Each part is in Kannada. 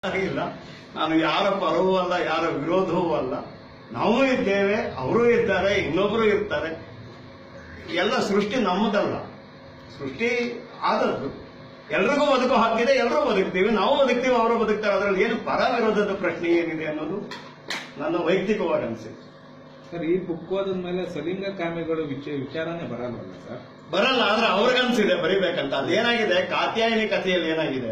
ಇಲ್ಲ ನಾನು ಯಾರ ಪರವೂ ಅಲ್ಲ ಯಾರ ವಿರೋಧವೂ ಅಲ್ಲ ನಾವು ಇದ್ದೇವೆ ಅವರು ಇದ್ದಾರೆ ಇನ್ನೊಬ್ರು ಇರ್ತಾರೆ ಎಲ್ಲ ಸೃಷ್ಟಿ ನಮ್ಮದಲ್ಲ ಸೃಷ್ಟಿ ಆದದ್ದು ಎಲ್ರಿಗೂ ಬದುಕು ಹಾಕಿದೆ ಎಲ್ಲರೂ ಬದುಕ್ತೀವಿ ನಾವು ಬದುಕ್ತೀವಿ ಅವರು ಬದುಕ್ತಾರೆ ಅದರಲ್ಲಿ ಏನು ಪರ ವಿರೋಧದ ಪ್ರಶ್ನೆ ಏನಿದೆ ಅನ್ನೋದು ನನ್ನ ವೈಯಕ್ತಿಕವಾದ ಅನಿಸಿಕೆ ಸರ್ ಈ ಬುಕ್ ಓದಿದ ಮೇಲೆ ಸಲಿಂಗ ಕಾಮಿಗಳು ವಿಚ- ವಿಚಾರನೆ ಬರಲ್ವಲ್ಲ ಸರ್ ಬರಲ್ಲ ಆದ್ರೆ ಅವ್ರಿಗನ್ಸಿದೆ ಬರಿಬೇಕಂತ ಅದೇನಾಗಿದೆ ಕಾತ್ಯಾಯನಿ ಕಥೆಯಲ್ಲಿ ಏನಾಗಿದೆ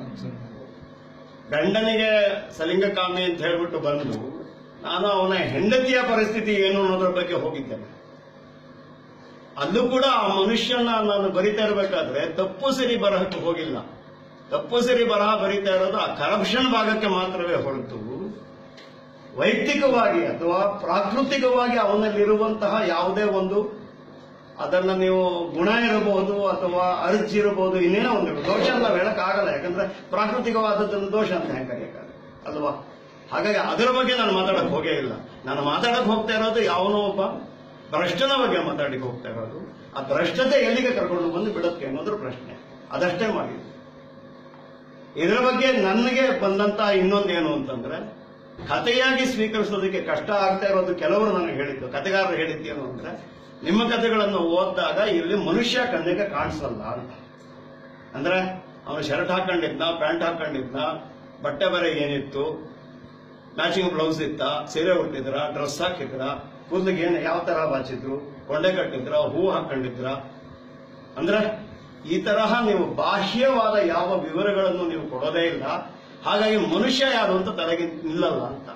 ಗಂಡನಿಗೆ ಸಲಿಂಗಕಾಮಿ ಅಂತ ಹೇಳ್ಬಿಟ್ಟು ಬಂದು ನಾನು ಅವನ ಹೆಂಡತಿಯ ಪರಿಸ್ಥಿತಿ ಏನು ಅನ್ನೋದ್ರ ಬಗ್ಗೆ ಹೋಗಿದ್ದೇನೆ ಅಲ್ಲೂ ಕೂಡ ಆ ಮನುಷ್ಯನ ನಾನು ಬರಿತಾ ಇರಬೇಕಾದ್ರೆ ತಪ್ಪು ಸರಿ ಬರಹಕ್ಕೆ ಹೋಗಿಲ್ಲ ತಪ್ಪು ಸರಿ ಬರಹ ಬರಿತಾ ಇರೋದು ಆ ಕರಪ್ಷನ್ ಭಾಗಕ್ಕೆ ಮಾತ್ರವೇ ಹೊರತು ವೈಯಕ್ತಿಕವಾಗಿ ಅಥವಾ ಪ್ರಾಕೃತಿಕವಾಗಿ ಅವನಲ್ಲಿರುವಂತಹ ಯಾವುದೇ ಒಂದು ಅದನ್ನ ನೀವು ಗುಣ ಇರಬಹುದು ಅಥವಾ ಅರ್ಜಿ ಇರಬಹುದು ಇನ್ನೇನೋ ಒಂದು ದೋಷ ಅಂತ ನಾವು ಹೇಳಕ್ಕಾಗಲ್ಲ ಯಾಕಂದ್ರೆ ಪ್ರಾಕೃತಿಕವಾದದ್ದನ್ನು ದೋಷ ಅಂತ ಹೆಂಗೆ ಕರೆಯಕ್ಕಾಗಲ್ಲ ಅಲ್ವಾ ಹಾಗಾಗಿ ಅದರ ಬಗ್ಗೆ ನಾನು ಮಾತಾಡಕ್ ಹೋಗೇ ಇಲ್ಲ ನಾನು ಮಾತಾಡಕ್ ಹೋಗ್ತಾ ಇರೋದು ಯಾವನೋ ಒಬ್ಬ ಭ್ರಷ್ಟನ ಬಗ್ಗೆ ಮಾತಾಡಲಿಕ್ಕೆ ಹೋಗ್ತಾ ಇರೋದು ಆ ಭ್ರಷ್ಟತೆ ಎಲ್ಲಿಗೆ ಕರ್ಕೊಂಡು ಬಂದು ಬಿಡುತ್ತೆ ಅನ್ನೋದ್ರ ಪ್ರಶ್ನೆ ಅದಷ್ಟೇ ಮಾಡಿದ್ದು ಇದರ ಬಗ್ಗೆ ನನಗೆ ಬಂದಂತ ಇನ್ನೊಂದೇನು ಅಂತಂದ್ರೆ ಕಥೆಯಾಗಿ ಸ್ವೀಕರಿಸೋದಕ್ಕೆ ಕಷ್ಟ ಆಗ್ತಾ ಇರೋದು ಕೆಲವರು ನನಗೆ ಹೇಳಿದ್ದು ಕಥೆಗಾರರು ಹೇಳಿದ್ದೇನು ಅಂದ್ರೆ ನಿಮ್ಮ ಕಥೆಗಳನ್ನು ಓದಿದಾಗ ಇಲ್ಲಿ ಮನುಷ್ಯ ಕಣ್ಣಿಗೆ ಕಾಣಿಸಲ್ಲ ಅಂತ ಅಂದ್ರೆ ಅವನು ಶರ್ಟ್ ಹಾಕೊಂಡಿದ್ನ ಪ್ಯಾಂಟ್ ಹಾಕೊಂಡಿದ್ನ ಬಟ್ಟೆ ಬರೆ ಏನಿತ್ತು ಮ್ಯಾಚಿಂಗ್ ಬ್ಲೌಸ್ ಇತ್ತ ಸೀರೆ ಉಟ್ಟಿದ್ರ ಡ್ರೆಸ್ ಹಾಕಿದ್ರ ಕೂದಲಿಗೆ ಏನು ಯಾವ ತರ ಬಾಚಿದ್ರು ಕೊಂಡೆ ಕಟ್ಟಿದ್ರ ಹೂ ಹಾಕೊಂಡಿದ್ರ ಅಂದ್ರೆ ಈ ತರಹ ನೀವು ಬಾಹ್ಯವಾದ ಯಾವ ವಿವರಗಳನ್ನು ನೀವು ಕೊಡೋದೇ ಇಲ್ಲ ಹಾಗಾಗಿ ಮನುಷ್ಯ ಯಾರು ಅಂತ ತಲೆಗೆ ನಿಲ್ಲಲ್ಲ ಅಂತ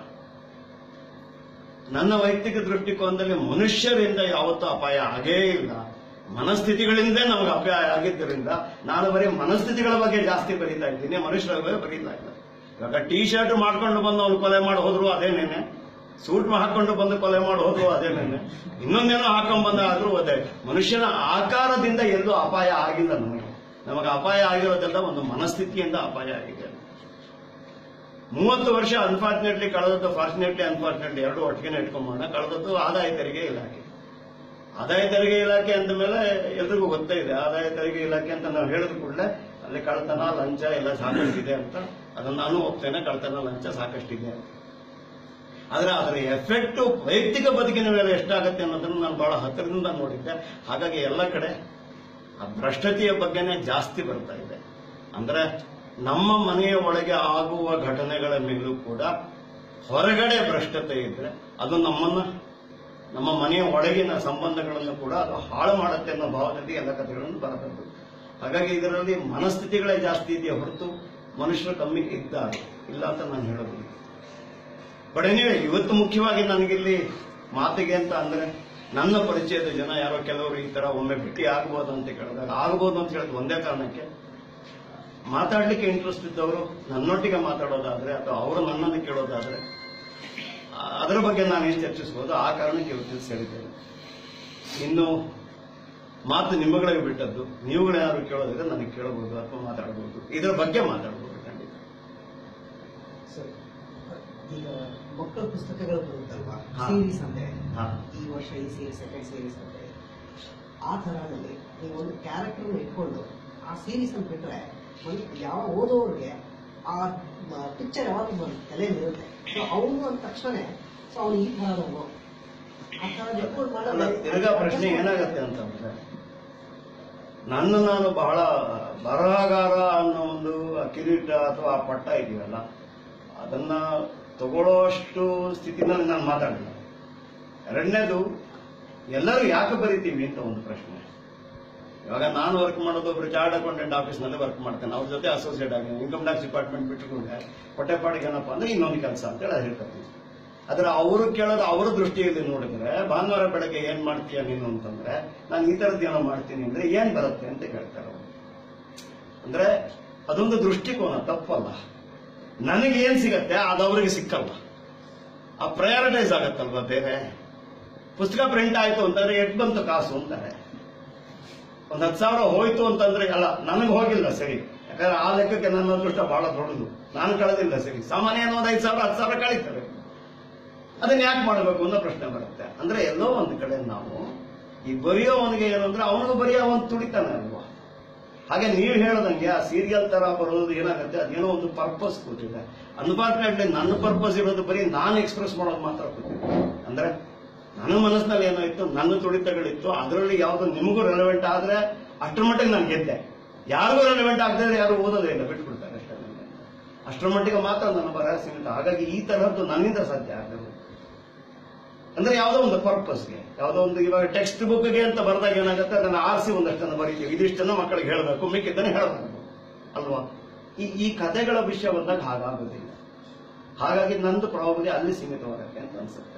ನನ್ನ ವೈಯಕ್ತಿಕ ದೃಷ್ಟಿಕೋನದಲ್ಲಿ ಮನುಷ್ಯರಿಂದ ಯಾವತ್ತೂ ಅಪಾಯ ಆಗೇ ಇಲ್ಲ ಮನಸ್ಥಿತಿಗಳಿಂದ ನಮಗೆ ಅಪಾಯ ಆಗಿದ್ದರಿಂದ ನಾನು ಬರೀ ಮನಸ್ಥಿತಿಗಳ ಬಗ್ಗೆ ಜಾಸ್ತಿ ಬರೀತಾ ಇದ್ದೀನಿ ಮನುಷ್ಯರ ಬಗ್ಗೆ ಬರೀತಾ ಇಲ್ಲ ಇವಾಗ ಟೀ ಶರ್ಟ್ ಮಾಡ್ಕೊಂಡು ಬಂದು ಅವ್ನು ಕೊಲೆ ಮಾಡಿ ಹೋದ್ರು ಅದೇನೇನೆ ಸೂಟ್ ಹಾಕೊಂಡು ಬಂದು ಕೊಲೆ ಮಾಡಿ ಹೋದ್ರು ಅದೇನೇನೆ ಇನ್ನೊಂದೇನೋ ಹಾಕೊಂಡ್ ಬಂದ ಆದ್ರೂ ಅದೇ ಮನುಷ್ಯನ ಆಕಾರದಿಂದ ಎಲ್ಲೂ ಅಪಾಯ ಆಗಿಲ್ಲ ನಮಗೆ ನಮಗೆ ಅಪಾಯ ಆಗಿರೋದೆಲ್ಲ ಒಂದು ಮನಸ್ಥಿತಿಯಿಂದ ಅಪಾಯ ಆಗಿದೆ ಮೂವತ್ತು ವರ್ಷ ಅನ್ಫಾರ್ಚುನೇಟ್ಲಿ ಕಳೆದದ್ದು ಫಾರ್ಚುನೇಟ್ಲಿ ಅನ್ಫಾರ್ಚುನೇಟ್ಲಿ ಎರಡು ಒಟ್ಟಿಗೆ ಇಟ್ಕೊಂಬೋಣ ಕಳೆದದ್ದು ಆದಾಯ ತೆರಿಗೆ ಇಲಾಖೆ ಆದಾಯ ತೆರಿಗೆ ಇಲಾಖೆ ಅಂದ ಮೇಲೆ ಎಲ್ರಿಗೂ ಗೊತ್ತೇ ಇದೆ ಆದಾಯ ತೆರಿಗೆ ಇಲಾಖೆ ಅಂತ ನಾವು ಹೇಳಿದ ಕೂಡಲೇ ಅಲ್ಲಿ ಕಳ್ತನ ಲಂಚ ಎಲ್ಲ ಸಾಕಷ್ಟಿದೆ ಅಂತ ಅದನ್ನ ನಾನು ಒಪ್ತೇನೆ ಕಳ್ತನ ಲಂಚ ಸಾಕಷ್ಟಿದೆ ಅಂತ ಆದ್ರೆ ಅದರ ಎಫೆಕ್ಟ್ ವೈಯಕ್ತಿಕ ಬದುಕಿನ ಮೇಲೆ ಎಷ್ಟಾಗತ್ತೆ ಅನ್ನೋದನ್ನ ನಾನು ಬಹಳ ಹತ್ತಿರದಿಂದ ನೋಡಿದ್ದೆ ಹಾಗಾಗಿ ಎಲ್ಲ ಕಡೆ ಆ ಭ್ರಷ್ಟತೆಯ ಬಗ್ಗೆನೇ ಜಾಸ್ತಿ ಬರ್ತಾ ಇದೆ ಅಂದ್ರೆ ನಮ್ಮ ಮನೆಯ ಒಳಗೆ ಆಗುವ ಘಟನೆಗಳ ಮೇಲೂ ಕೂಡ ಹೊರಗಡೆ ಭ್ರಷ್ಟತೆ ಇದ್ರೆ ಅದು ನಮ್ಮನ್ನ ನಮ್ಮ ಮನೆಯ ಒಳಗಿನ ಸಂಬಂಧಗಳನ್ನು ಕೂಡ ಅದು ಹಾಳು ಮಾಡುತ್ತೆ ಅನ್ನೋ ಭಾವದಲ್ಲಿ ಎಲ್ಲ ಕಥೆಗಳನ್ನು ಬರಬೇಕು ಹಾಗಾಗಿ ಇದರಲ್ಲಿ ಮನಸ್ಥಿತಿಗಳೇ ಜಾಸ್ತಿ ಇದೆಯಾ ಹೊರತು ಮನುಷ್ಯರು ಕಮ್ಮಿ ಇದ್ದಾರೆ ಇಲ್ಲ ಅಂತ ನಾನು ಹೇಳೋದಿಲ್ಲ ಬಟ್ ಎನಿವೆ ಇವತ್ತು ಮುಖ್ಯವಾಗಿ ನನಗಿಲ್ಲಿ ಮಾತಿಗೆ ಅಂತ ಅಂದ್ರೆ ನನ್ನ ಪರಿಚಯದ ಜನ ಯಾರೋ ಕೆಲವರು ಈ ತರ ಒಮ್ಮೆ ಭೇಟಿ ಆಗ್ಬೋದು ಅಂತ ಕೇಳಿದಾಗ ಆಗ್ಬೋದು ಅಂತ ಹೇಳಿದ್ ಒಂದೇ ಕಾರಣಕ್ಕೆ ಮಾತಾಡ್ಲಿಕ್ಕೆ ಇಂಟ್ರೆಸ್ಟ್ ಇದ್ದವರು ನನ್ನೊಟ್ಟಿಗೆ ಮಾತಾಡೋದಾದ್ರೆ ಅಥವಾ ಅವರು ನನ್ನನ್ನು ಕೇಳೋದಾದ್ರೆ ಆ, ಅದರ ಬಗ್ಗೆ ನಾನು ಏನು ಚರ್ಚಿಸಬಹುದು ಆ ಕಾರಣಕ್ಕೆ ಇವತ್ತು ಸೇರಿದ್ದೇನೆ ಇನ್ನು ಮಾತು ನಿಮ್ಮಗಳಿಗೆ ಬಿಟ್ಟದ್ದು ನೀವುಗಳೇನಾದ್ರು ಕೇಳೋದಿದ್ರೆ ನನಗೆ ಕೇಳಬಹುದು ಅಥವಾ ಮಾತಾಡಬಹುದು ಇದರ ಬಗ್ಗೆ ಮಾತಾಡಬಹುದು ಖಂಡಿತ ಸರ್, ಈಗ ಮಕ್ಕಳ ಪುಸ್ತಕಗಳು ಬರುತ್ತಲ್ವಾ ಹಾ. ಸೀರೀಸ್ ಅಂತೆ ಹಾ. ಈ ವರ್ಷ ಈ ಸೀರೀಸ್ ಸೆಕೆಂಡ್ ಸೀರೀಸ್ ಅಂತೆ ಆ ತರದಲ್ಲಿ ನೀವು ಒಂದು ಕ್ಯಾರೆಕ್ಟರ್ ಇಟ್ಕೊಂಡು ಆ ಸೀರೀಸ್ ಅಂತ ಬಿಟ್ರೆ ಒಂದು ಯಾವ ಓದೋರಿಗೆ ಆ ಪಿಕ್ಚರ್ ಯಾವಾಗ ಬಂದು ತಲೆಯಲ್ಲಿ ಇರುತ್ತೆ ಸೊ ಅವನು ಅಂದ ತಕ್ಷಣ ಸೊ ಅವನು ಈ ಥರದವನು ಆ ಥರ ಇಟ್ಕೊಂಡು ಅಲ್ಲ, ಮಾಡೋದು ತಿರ್ಗಾ ಪ್ರಶ್ನೆ ಏನಾಗತ್ತೆ ಅಂತಂದ್ರೆ ನನ್ನ ನಾನು ಬಹಳ ಬರಹಗಾರ ಅನ್ನೋ ಒಂದು ಆ ಕಿರೀಟ ಅಥವಾ ಆ ಪಟ್ಟ ಇದೆಯಲ್ಲ ಅದನ್ನ ತಗೊಳ್ಳೋಷ್ಟು ಸ್ಥಿತಿನಲ್ಲಿ ನಾನು ಮಾತಾಡಿಲ್ಲ ಎರಡನೇದು ಎಲ್ಲರೂ ಯಾಕೆ ಬರಿತೀವಿ ಅಂತ ಒಂದು ಪ್ರಶ್ನೆ ಇವಾಗ ನಾನು ವರ್ಕ್ ಮಾಡೋದು ಒಬ್ರು ಚಾರ್ಟ್ ಅಕೌಂಟೆಂಟ್ ಆಫೀಸ್ನಲ್ಲಿ ವರ್ಕ್ ಮಾಡ್ತೇನೆ ಅವ್ರ ಜೊತೆ ಅಸೋಸಿಯೇಟ್ ಆಗಿ ಇನ್ಕಮ್ ಟ್ಯಾಕ್ಸ್ ಡಿಪಾರ್ಟ್ಮೆಂಟ್ ಬಿಟ್ಟುಕೊಂಡೆ ಹೊಟ್ಟೆಪಾಡಿಗೆ ಏನಪ್ಪಾ ಅಂದ್ರೆ ಇನ್ನೊಂದು ಕೆಲಸ ಅಂತ ಹೇಳಿ ಹೇಳ್ಕೊತೀನಿ ಆದ್ರೆ ಅವರು ಕೇಳೋದು ಅವರ ದೃಷ್ಟಿಯಲ್ಲಿ ನೋಡಿದ್ರೆ ಭಾನುವಾರ ಬೆಳಗ್ಗೆ ಏನ್ ಮಾಡ್ತೀಯ ನೀನು ಅಂತಂದ್ರೆ ನಾನು ಈ ತರದ್ದು ಏನೋ ಮಾಡ್ತೀನಿ ಅಂದ್ರೆ ಏನ್ ಬರುತ್ತೆ ಅಂತ ಕೇಳ್ತಾರೆ ಅವ್ರು. ಅಂದ್ರೆ ಅದೊಂದು ದೃಷ್ಟಿಕೋನ ತಪ್ಪಲ್ಲ ನನಗೆ ಏನ್ ಸಿಗತ್ತೆ ಅದು ಅವ್ರಿಗೆ ಸಿಕ್ಕಲ್ಲ ಆ ಪ್ರಯಾರಿಟೈಸ್ ಆಗತ್ತಲ್ವಾ ಬೇರೆ ಪುಸ್ತಕ ಪ್ರಿಂಟ್ ಆಯ್ತು ಅಂತಂದ್ರೆ ಎಟ್ ಬಂತು ಕಾಸು ಅಂತಾರೆ ಒಂದ್ ಹತ್ತು ಸಾವಿರ ಹೋಯ್ತು ಅಂತಂದ್ರೆ ಅಲ್ಲ ನನಗೆ ಹೋಗಿಲ್ಲ ಸರಿ ಯಾಕಂದ್ರೆ ಆ ಲೆಕ್ಕಕ್ಕೆ ನನ್ನ ಅದೃಷ್ಟ ಬಹಳ ದೊಡ್ಡದು ನಾನು ಕಳೆದಿಲ್ಲ ಸರಿ ಸಾಮಾನ್ಯ ಏನೋ ಒಂದ್ ಐದು ಸಾವಿರ ಹತ್ತು ಸಾವಿರ ಕಳೀತಾರೆ ಅದನ್ನ ಯಾಕೆ ಮಾಡಬೇಕು ಅನ್ನೋ ಪ್ರಶ್ನೆ ಬರುತ್ತೆ ಅಂದ್ರೆ ಎಲ್ಲೋ ಒಂದ್ ಕಡೆ ನಾವು ಈ ಬರೆಯೋವನಿಗೆ ಏನು ಅಂದ್ರೆ ಅವನಿಗೂ ಬರೆಯೋ ಒಂದು ತುಡಿತಾನೆ ಅಲ್ವಾ ಹಾಗೆ ನೀವು ಹೇಳದಂಗೆ ಆ ಸೀರಿಯಲ್ ತರ ಬರೋದು ಏನಾಗುತ್ತೆ ಅದೇನೋ ಒಂದು ಪರ್ಪಸ್ ಕೂತಿದೆ ಅನ್ಫಾರ್ಚುನೇಟ್ಲಿ ನನ್ನ ಪರ್ಪಸ್ ಇರೋದು ಬರೀ ನಾನು ಎಕ್ಸ್ಪ್ರೆಸ್ ಮಾಡೋದು ಮಾತ್ರ ಕೂತಿದೆ ಅಂದ್ರೆ ನನ್ನ ಮನಸ್ಸಿನಲ್ಲಿ ಏನೋ ಇತ್ತು ನನ್ನ ತುಡಿತಗಳಿತ್ತು ಅದರಲ್ಲಿ ಯಾವ್ದು ನಿಮಗೂ ರೆಲೆವೆಂಟ್ ಆದ್ರೆ ಅಷ್ಟರ ಮಟ್ಟಿಗೆ ನಾನು ಗೆದ್ದೆ ಯಾರಿಗೂ ರೆಲೆವೆಂಟ್ ಆಗದೆ ಯಾರು ಓದೋದೇ ಇಲ್ಲ ಬಿಟ್ಬಿಡ್ತಾರೆ ಅಷ್ಟೇ ನನಗೆ. ಅಷ್ಟರ ಮಟ್ಟಿಗೆ ಮಾತ್ರ ನನ್ನ ಬರಹ ಸೀಮಿತ ಹಾಗಾಗಿ ಈ ತರಹದ್ದು ನನ್ನಿಂದ ಸಾಧ್ಯ ಆಗಲ್ಲ ಅಂದ್ರೆ ಯಾವುದೋ ಒಂದು ಪರ್ಪಸ್ಗೆ ಯಾವುದೋ ಒಂದು ಇವಾಗ ಟೆಕ್ಸ್ಟ್ ಬುಕ್ಗೆ ಅಂತ ಬರೆದಾಗ ಏನಾಗುತ್ತೆ ಅದನ್ನ ಆರಿಸಿ ಒಂದಷ್ಟನ್ನು ಬರೀತೀವಿ ಇದಿಷ್ಟನ್ನು ಮಕ್ಕಳಿಗೆ ಹೇಳಬೇಕು ಮಿಕ್ಕಿದ್ದನ್ನು ಹೇಳಬೇಕು ಅಲ್ವಾ ಈ ಈ ಕಥೆಗಳ ವಿಷಯ ಬಂದಾಗ ಹಾಗಾಗೋದಿಲ್ಲ ಹಾಗಾಗಿ ನಂದು ಪ್ರಾಬಲಿ ಅಲ್ಲಿ ಸೀಮಿತವಾಗತ್ತೆ ಅಂತ ಅನ್ಸುತ್ತೆ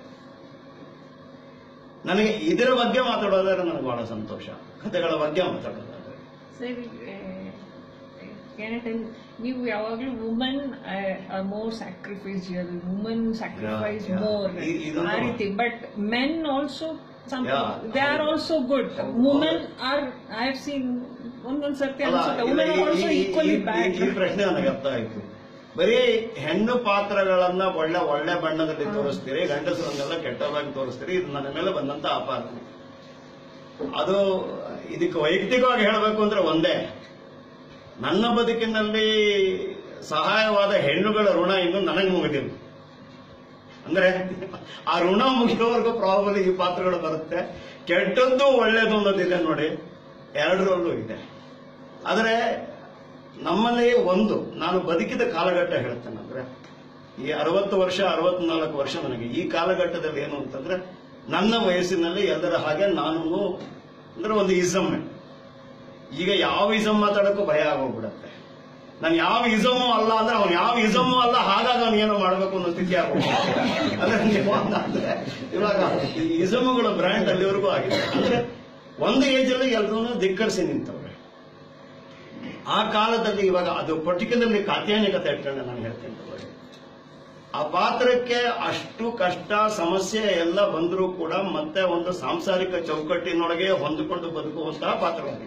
ನನಗೆ ಇದರ ಬಗ್ಗೆ ಮಾತಾಡೋದಾದ್ರೆ ನನಗೆ ಬಹಳ ಸಂತೋಷ ಕಥೆಗಳ ಬಗ್ಗೆ ಮಾತಾಡೋದಾದ್ರೆ ಸರಿ ಕ್ಯಾನ್ ಟೆಲ್ ನೀವು ಯಾವಾಗಲೂ woman are more sacrificial woman sacrifice Yeah, yeah. More ಈ- ಇದೊಂದು- ಆ ರೀತಿ but men also Yeah. They are also good women are I have seen ಒಂದೊಂದ್ ಸರ್ತಿ ಅಲ್ಲ, ಅನ್ಸುತ್ತೆ ಇಲ್ಲ, ವುಮೆನ್ ಈ- ಆಲ್ಸೋ ಈ- ಈಕ್ವಲಿ ಈ- ಬ್ಯಾಡ್ ಈ ಪ್ರಶ್ನೆ ನನಗೆ ಅರ್ಥ ಆಯ್ತು ಬರೀ ಹೆಣ್ಣು ಪಾತ್ರಗಳನ್ನ ಒಳ್ಳೆ ಒಳ್ಳೆ ಬಣ್ಣದಲ್ಲಿ ತೋರಿಸ್ತೀರಿ ಗಂಡಸರನ್ನೆಲ್ಲ ಕೆಟ್ಟದಾಗಿ ತೋರಿಸ್ತೀರಿ ಇದು ನನ್ನ ಮೇಲೆ ಬಂದಂತ ಅಪಾರ ಅದು ಇದಕ್ಕೆ ವೈಯಕ್ತಿಕವಾಗಿ ಹೇಳಬೇಕು ಅಂದ್ರೆ ಒಂದೇ ನನ್ನ ಬದುಕಿನಲ್ಲಿ ಸಹಾಯವಾದ ಹೆಣ್ಣುಗಳ ಋಣ ಇನ್ನು ನನಗೆ ಮುಗಿದಿಲ್ಲ ಅಂದ್ರೆ ಆ ಋಣ ಮುಗಿಯೋವರೆಗೂ ಪ್ರಾಬಲಿ ಈ ಪಾತ್ರಗಳು ಬರುತ್ತೆ ಕೆಟ್ಟದ್ದು ಒಳ್ಳೇದು ಅನ್ನೋದಿದೆ ನೋಡಿ ಎರಡರಲ್ಲೂ ಇದೆ ಆದರೆ ನಮ್ಮಲ್ಲಿ ಒಂದು ನಾನು ಬದುಕಿದ ಕಾಲಘಟ್ಟ ಹೇಳ್ತೇನೆ ಅಂದ್ರೆ ಈ ಅರವತ್ತು ವರ್ಷ ಅರವತ್ನಾಲ್ಕು ವರ್ಷ ನನಗೆ ಈ ಕಾಲಘಟ್ಟದಲ್ಲಿ ಏನು ಅಂತಂದ್ರೆ ನನ್ನ ವಯಸ್ಸಿನಲ್ಲಿ ಎಲ್ಲರ ಹಾಗೆ ನಾನು ಅಂದ್ರೆ ಒಂದು ಇಸಮ್ ಈಗ ಯಾವ ಇಸಮ್ ಮಾತಾಡಕ್ಕೂ ಭಯ ಆಗೋಗ್ಬಿಡತ್ತೆ ನಾನು ಯಾವ ಇಸಮು ಅಲ್ಲ ಅಂದ್ರೆ ಅವ್ನು ಯಾವ ಇಸಮು ಅಲ್ಲ ಹಾಗಾಗಿ ಅವ್ನು ಏನೋ ಮಾಡ್ಬೇಕು ಅನ್ನೋ ಸ್ಥಿತಿ ಆಗೋಗ್ಬಿಡುತ್ತೆ ಅಂದ್ರೆ ನೀವು ಅಂದ್ರೆ ಇವಾಗ ಈ ಇಸಮುಗಳ ಬ್ರ್ಯಾಂಡ್ ಅಲ್ಲಿವರೆಗೂ ಆಗಿದೆ ಅಂದ್ರೆ ಒಂದು ಏಜ್ ಅಲ್ಲಿ ಎಲ್ಲರೂ ಧಿಕ್ಕರಿಸಿ ನಿಂತವ್ರೆ ಆ ಕಾಲದಲ್ಲಿ ಇವಾಗ ಅದು ಪರ್ಟಿಕ್ಯುಲರ್ಲಿ ಕಾತ್ಯಾಯನಿ ಕಥೆ ಇಟ್ಕೊಂಡೆ ನಾನು ಹೇಳ್ತೇನೆ ತಗೊಳ್ಳಿ. ಆ ಪಾತ್ರಕ್ಕೆ ಅಷ್ಟು ಕಷ್ಟ ಸಮಸ್ಯೆ ಎಲ್ಲ ಬಂದರೂ ಕೂಡ ಮತ್ತೆ ಒಂದು ಸಾಂಸಾರಿಕ ಚೌಕಟ್ಟಿನೊಳಗೆ ಹೊಂದಿಕೊಂಡು ಬದುಕುವಂತಹ ಪಾತ್ರವಾಗಿದೆ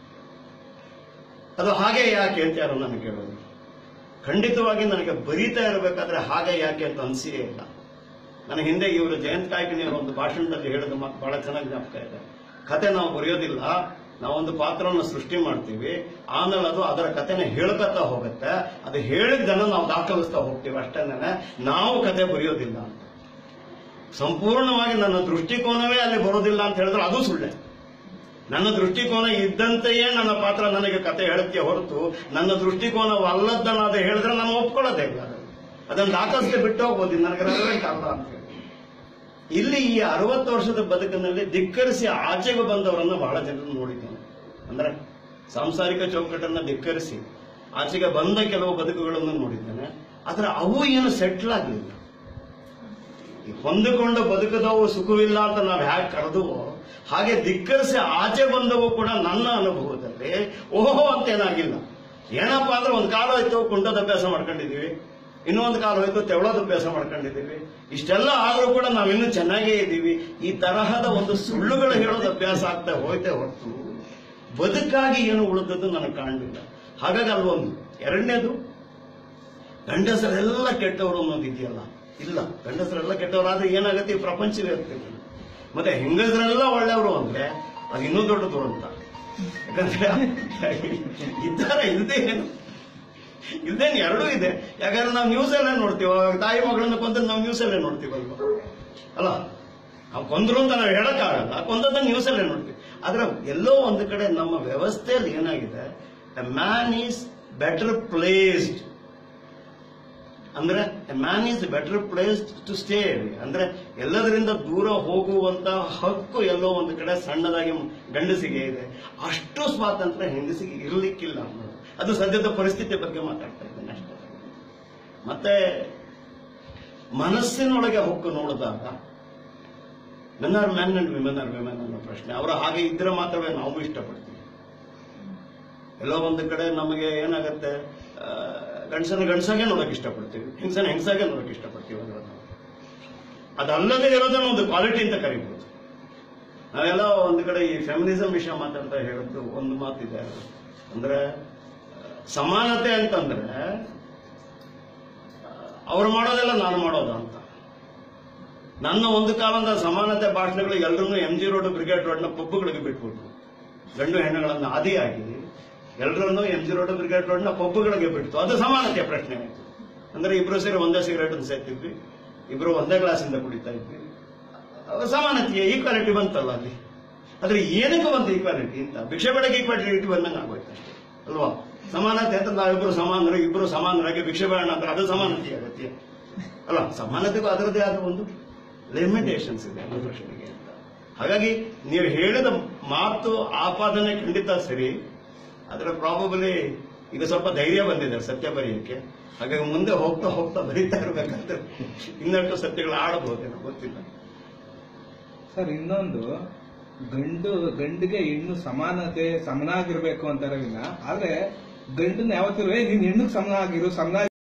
ಅದು ಹಾಗೆ ಯಾಕೆ ಅಂತ ಯಾರು ನನಗೆ ಕೇಳೋದು ಖಂಡಿತವಾಗಿ ನನಗೆ ಬರೀತಾ ಇರಬೇಕಾದ್ರೆ ಹಾಗೆ ಯಾಕೆ ಅಂತ ಅನಿಸಿಯೇ ಇಲ್ಲ ನನ್ನ ಹಿಂದೆ ಇವರು ಜಯಂತ್ ಕಾಯ್ಕಿಣಿಯವರು ಒಂದು ಭಾಷಣದಲ್ಲಿ ಹೇಳಿದ ಮಾತು ಬಹಳ ಚೆನ್ನಾಗಿ ಜ್ಞಾಪಕ ಇದೆ ಕತೆ ನಾವು ಬರೆಯೋದಿಲ್ಲ ನಾವೊಂದು ಪಾತ್ರವನ್ನು ಸೃಷ್ಟಿ ಮಾಡ್ತೀವಿ ಆಮೇಲೆ ಅದು ಅದರ ಕಥೆನ ಹೇಳ್ಕೊತಾ ಹೋಗುತ್ತೆ ಅದು ಹೇಳಿದ್ದನ್ನು ನಾವು ದಾಖಲಿಸ್ತಾ ಹೋಗ್ತೀವಿ ಅಷ್ಟೇನೆ ನಾವು ಕತೆ ಬರೆಯೋದಿಲ್ಲ ಅಂತ ಸಂಪೂರ್ಣವಾಗಿ ನನ್ನ ದೃಷ್ಟಿಕೋನವೇ ಅಲ್ಲಿ ಬರೋದಿಲ್ಲ ಅಂತ ಹೇಳಿದ್ರೆ ಅದು ಸುಳ್ಳೆ ನನ್ನ ದೃಷ್ಟಿಕೋನ ಇದ್ದಂತೆಯೇ ನನ್ನ ಪಾತ್ರ ನನಗೆ ಕತೆ ಹೇಳುತ್ತೆ ಹೊರತು ನನ್ನ ದೃಷ್ಟಿಕೋನವಲ್ಲದ್ದನ್ನ ಅದು ಹೇಳಿದ್ರೆ ನಾನು ಒಪ್ಕೊಳ್ಳೋದೇ ಇಲ್ಲ ಅದನ್ನು. ಅದನ್ನು ದಾಖಲಿಸದೆ ಬಿಟ್ಟು ಹೋಗ್ಬೋದು ನನಗೆ ರೆಲೆವೆಂಟ್ ಅಲ್ಲ ಅಂತ ಹೇಳಿ ಇಲ್ಲಿ ಈ ಅರವತ್ತು ವರ್ಷದ ಬದುಕಿನಲ್ಲಿ ಧಿಕ್ಕರಿಸಿ ಆಚೆಗೆ ಬಂದವರನ್ನ ಬಹಳ ಜನರನ್ನು ನೋಡಿದ್ದೇನೆ ಅಂದ್ರೆ ಸಾಂಸಾರಿಕ ಚೌಕಟ್ಟನ್ನ ಧಿಕ್ಕರಿಸಿ ಆಚೆಗೆ ಬಂದ ಕೆಲವು ಬದುಕುಗಳನ್ನು ನೋಡಿದ್ದೇನೆ ಆದ್ರೆ ಅವು ಏನು ಸೆಟ್ಲ್ ಆಗಲಿಲ್ಲ ಈ ಹೊಂದಿಕೊಂಡು ಬದುಕದವು ಸುಖವಿಲ್ಲ ಅಂತ ನಾವು ಹ್ಯಾಕ್ ಕರೆದುವೋ ಹಾಗೆ ಧಿಕ್ಕರಿಸಿ ಆಚೆ ಬಂದವು ಕೂಡ ನನ್ನ ಅನುಭವದಲ್ಲಿ ಓಹೋ ಅಂತ ಏನಾಗಿಲ್ಲ ಏನಪ್ಪಾ ಅಂದ್ರೆ ಒಂದು ಕಾಲ ಹೋಯ್ತು ಕುಂಟದ ಅಭ್ಯಾಸ ಮಾಡ್ಕೊಂಡಿದೀವಿ ಇನ್ನೊಂದು ಕಾಲ ಹೋಯ್ತು ತೆವಳದ ಅಭ್ಯಾಸ ಮಾಡ್ಕೊಂಡಿದ್ದೀವಿ ಇಷ್ಟೆಲ್ಲ ಆದ್ರೂ ಕೂಡ ನಾವಿನ್ನೂ ಚೆನ್ನಾಗೇ ಇದ್ದೀವಿ ಈ ತರಹದ ಒಂದು ಸುಳ್ಳುಗಳು ಹೇಳೋದು ಅಭ್ಯಾಸ ಆಗ್ತಾ ಹೋಯ್ತೆ ಹೊರತು ಬದುಕಾಗಿ ಏನು ಉಳಿದದ್ದು ನನಗೆ ಕಾಣಲಿಲ್ಲ ಹಾಗಾಗಿ ಅಲ್ವೊಂದು ಎರಡನೇದು ಗಂಡಸರೆಲ್ಲ ಕೆಟ್ಟವರು ಅನ್ನೋದು ಇದೆಯಲ್ಲ ಇಲ್ಲ ಗಂಡಸರೆಲ್ಲ ಕೆಟ್ಟವರಾದ್ರೆ ಏನಾಗುತ್ತೆ ಈ ಪ್ರಪಂಚವೇ ಇರ್ತಿಲ್ಲ ಮತ್ತೆ ಹೆಂಗಸರೆಲ್ಲ ಒಳ್ಳೆಯವರು ಅಂದ್ರೆ ಅದು ಇನ್ನೂ ದೊಡ್ಡ ದುರಂತ ಯಾಕಂದ್ರೆ ಇದ್ದಾರೆ ಇಲ್ಲದೆ ಏನು ಇಲ್ದೇನು ಎರಡೂ ಇದೆ ಯಾಕಂದ್ರೆ ನಾವು ನ್ಯೂಸ್ ಅಲ್ಲೇ ನೋಡ್ತೀವಿ ಅವಾಗ ತಾಯಿ ಮಗಳನ್ನ ಕೊಂದ್ರೆ ನಾವು ನ್ಯೂಸ್ ಅಲ್ಲೇ ನೋಡ್ತೀವಲ್ವ ಅಲ್ಲ ನಾವು ಕೊಂದ್ರು ಅಂತ ನಾವು ಹೇಳಕ್ಕಾಗಲ್ಲ ಕೊಂದದ್ದು ನ್ಯೂಸ್ ಅಲ್ಲೇ ನೋಡ್ತೀವಿ ಆದ್ರೆ ಎಲ್ಲೋ ಒಂದು ಕಡೆ ನಮ್ಮ ವ್ಯವಸ್ಥೆಯಲ್ಲಿ ಏನಾಗಿದೆ ಮ್ಯಾನ್ ಈಸ್ ಬೆಟರ್ ಪ್ಲೇಸ್ಡ್ ಅಂದ್ರೆ man is better place to stay ಅಂದ್ರೆ ಎಲ್ಲದರಿಂದ ದೂರ ಹೋಗುವಂತ ಹಕ್ಕು ಎಲ್ಲೋ ಒಂದು ಕಡೆ ಸಣ್ಣದಾಗಿ ಗಂಡಸಿಗೆ ಇದೆ ಅಷ್ಟು ಸ್ವಾತಂತ್ರ್ಯ ಹೆಂಗಸಿಗೆ ಇರ್ಲಿಕ್ಕಿಲ್ಲ ಅನ್ನೋದು ಅದು ಸದ್ಯದ ಪರಿಸ್ಥಿತಿ ಬಗ್ಗೆ ಮಾತಾಡ್ತಾ ಇದ್ದೇನೆ ಅಷ್ಟೇ ಮತ್ತೆ ಮನಸ್ಸಿನೊಳಗೆ ಹೊಕ್ಕು ನೋಡಿದಾಗ men are man and women are women ಅನ್ನೋ ಪ್ರಶ್ನೆ ಅವರು ಹಾಗೆ ಇದ್ರೆ ಮಾತ್ರವೇ ನಾವು ಇಷ್ಟಪಡ್ತೀವಿ ಎಲ್ಲೋ ಒಂದು ಕಡೆ ನಮಗೆ ಏನಾಗತ್ತೆ ಆ, ಗಂಡಸನ ಗಂಡಸಾಗೆ ನೋಡಕ್ ಇಷ್ಟಪಡ್ತೀವಿ ಹೆಂಗಸನ ಹೆಂಗಸಾಗೆ ನೋಡಕ್ ಇಷ್ಟಪಡ್ತೀವಿ ಅದರ ನಾವು ಅದಲ್ಲದೆ ಇರೋದನ್ನ ಒಂದು ಕ್ವಾಲಿಟಿ ಅಂತ ಕರಿಬಹುದು ನಾವೆಲ್ಲ ಒಂದು ಕಡೆ ಈ ಫೆಮಿನಿಸಂ ವಿಷಯ ಮಾತಾಡ್ತಾ ಹೇಳಿದ್ದು ಒಂದು ಮಾತಿದೆ ಅಂದ್ರೆ ಆ, ಸಮಾನತೆ ಅಂತಂದ್ರೆ ಅವ್ರು ಮಾಡೋದೆಲ್ಲ ನಾನು ಮಾಡೋದು ಅಂತ ನನ್ನ ಒಂದು ಕಾಲದ ಸಮಾನತೆ ಭಾಷಣಗಳು ಎಲ್ಲರನ್ನೂ M G Road Brigade Road ಪಬ್ಬುಗಳಿಗೆ ಬಿಟ್ಬಿಟ್ರು ಗಂಡು ಹೆಣ್ಣುಗಳನ್ನ ಆದಿಯಾಗಿ ಎಲ್ಲರನ್ನು M G Road Brigade Road ಪಬ್ಬುಗಳಿಗೆ ಬಿಡ್ತು ಅದು ಸಮಾನತೆಯ ಪ್ರಶ್ನೆ ಆಯ್ತು ಅಂದ್ರೆ ಇಬ್ರು ಸೇರಿ ಒಂದೇ ಸಿಗರೇಟ್ ಸೇರ್ತಿದ್ವಿ ಇಬ್ರು ಒಂದೇ ಗ್ಲಾಸಿಂದ ಕುಡಿತಾ ಇದ್ವಿ ಅಹ್ ಸಮಾನತೆಯ ಈಕ್ವಾಲಿಟಿ ಬಂತಲ್ಲ ಅಲ್ಲಿ ಆದ್ರೆ ಏನಕ್ಕೆ ಬಂತು ಈಕ್ವಾಲಿಟಿ ಅಂತ ಭಿಕ್ಷೆ ಬೆಳಗ್ಗೆ ಈಕ್ವಾಲಿಟಿ ಬಂದಂಗೆ ಆಗೋಯ್ತು ಅಷ್ಟೇ ಅಲ್ವಾ ಸಮಾನತೆ ಅಂತ ನಾವಿಬ್ರು ಸಮಾನರು ಇಬ್ರು ಸಮಾನರಾಗಿ ಭಿಕ್ಷೆ ಬೇಡ ಅಂದ್ರೆ ಅದು ಸಮಾನತೆ ಅಗತ್ಯ ಅಲ್ಲ ಸಮಾನತೆಗೂ ಅದರದೇ ಆದ ಒಂದು ಲಿಮಿಟೇಷನ್ಸ್ ಇದೆ ಅನುರಕ್ಷಣೆಗೆ ಅಂತ ಹಾಗಾಗಿ ನೀವು ಹೇಳಿದ ಮಾತು ಆಪಾದನೆ ಖಂಡಿತ ಸರಿ ಅದರ ಪ್ರಾಬಬಲಿ ಈಗ ಸ್ವಲ್ಪ ಧೈರ್ಯ ಬಂದಿದೆ ಸತ್ಯ ಬರೆಯಕ್ಕೆ ಹಾಗಾಗಿ ಮುಂದೆ ಹೋಗ್ತಾ ಹೋಗ್ತಾ ಬರೀತಾ ಇರಬೇಕಾದ್ರೆ ಇನ್ನಷ್ಟು ಸತ್ಯಗಳು ಆಡಬಹುದೇನೋ ಗೊತ್ತಿಲ್ಲ ಸರ್ ಇನ್ನೊಂದು ಗಂಡು ಗಂಡಿಗೆ ಹೆಣ್ಣು ಸಮಾನತೆ ಸಮನಾಗಿರ್ಬೇಕು ಅಂತಾರವಿಲ್ಲ ಆದ್ರೆ ಗಂಡನ್ನ ಯಾವತ್ತಿರು "ಏ, ನೀನ್ ಹೆಣ್ಣು ಸಮನಾಗಿರು ಸಮನಾಗಿ